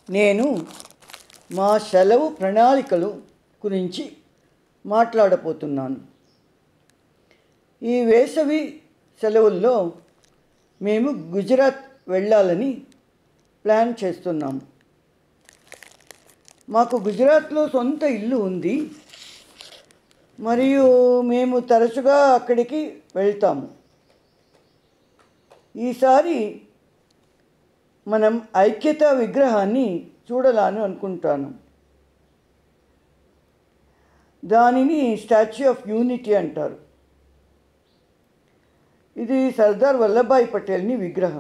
నేను మా సెలవు ప్రణాళికలు గురించి మాట్లాడబోతున్నాను ఈ వేసవి సెలవుల్లో మేము గుజరాత్ వెళ్ళాలని ప్లాన్ చేస్తున్నాము మాకు గుజరాత్లో సొంత ఇల్లు ఉంది మరియు మేము తరచుగా అక్కడికి వెళ్తాము ఈసారి మనం ఐక్యత విగ్రహాన్ని చూడాలని అనుకుంటాను దానిని స్టాచ్యూ ఆఫ్ యూనిటీ అంటారు ఇది సర్దార్ వల్లభాయ్ పటేల్ని విగ్రహం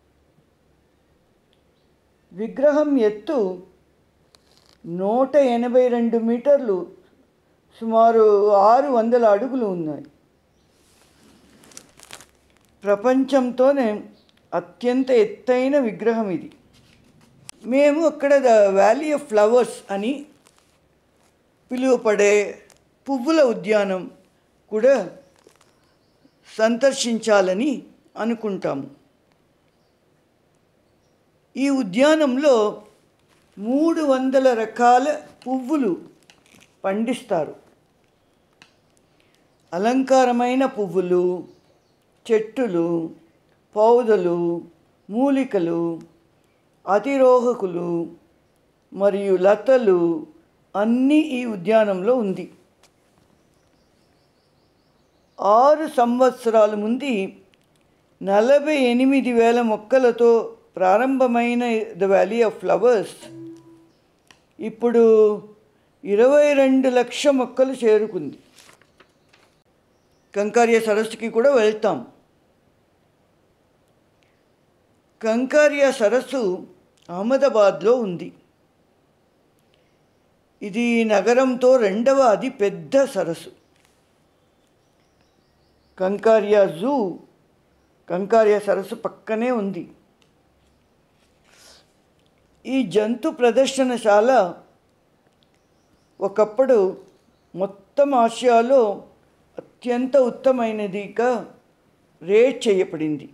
విగ్రహం ఎత్తు నూట ఎనభై రెండు మీటర్లు సుమారు ఆరు వందల అడుగులు ఉన్నాయి ప్రపంచంతోనే అత్యంత ఎత్తైన విగ్రహం ఇది మేము అక్కడ ద వ్యాలీ ఆఫ్ ఫ్లవర్స్ అని పిలువపడే పువ్వుల ఉద్యానం కూడా సందర్శించాలని అనుకుంటాము ఈ ఉద్యానంలో మూడు వందల రకాల పువ్వులు పండిస్తారు అలంకారమైన పువ్వులు చెట్టులు పౌదలు మూలికలు అతిరోహకులు మరియు లతలు అన్నీ ఈ ఉద్యానంలో ఉంది ఆరు సంవత్సరాల ముందు నలభై ఎనిమిది వేల మొక్కలతో ప్రారంభమైన ద వ్యాలీ ఆఫ్ ఫ్లవర్స్ ఇప్పుడు ఇరవై రెండు లక్ష మొక్కలు చేరుకుంది కంకార్య సరస్సుకి కూడా వెళ్తాం కంకార్య సరస్సు అహ్మదాబాద్లో ఉంది ఇది నగరంతో రెండవ అతి పెద్ద సరస్సు కంకార్య జూ కంకార్య సరస్సు పక్కనే ఉంది ఈ జంతు ప్రదర్శనశాల ఒకప్పుడు మొత్తం ఆసియాలో అత్యంత ఉత్తమైనదిగా రేట్ చేయబడింది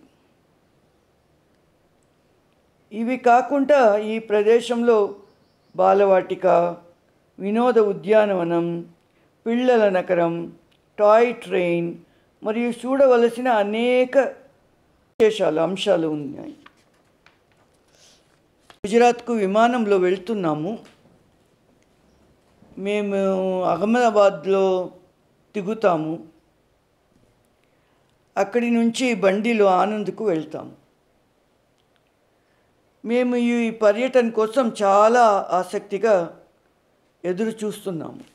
ఇవి కాకుండా ఈ ప్రదేశంలో బాలవాటిక వినోద ఉద్యానవనం పిల్లల నగరం టాయ్ ట్రైన్ మరియు చూడవలసిన అనేక విశేషాలు అంశాలు ఉన్నాయి గుజరాత్కు విమానంలో వెళ్తున్నాము మేము అహ్మదాబాద్లో దిగుతాము అక్కడి నుంచి బండిలో ఆనంద్కు వెళ్తాము మేము ఈ పర్యటన కోసం చాలా ఆసక్తిగా ఎదురు చూస్తున్నాము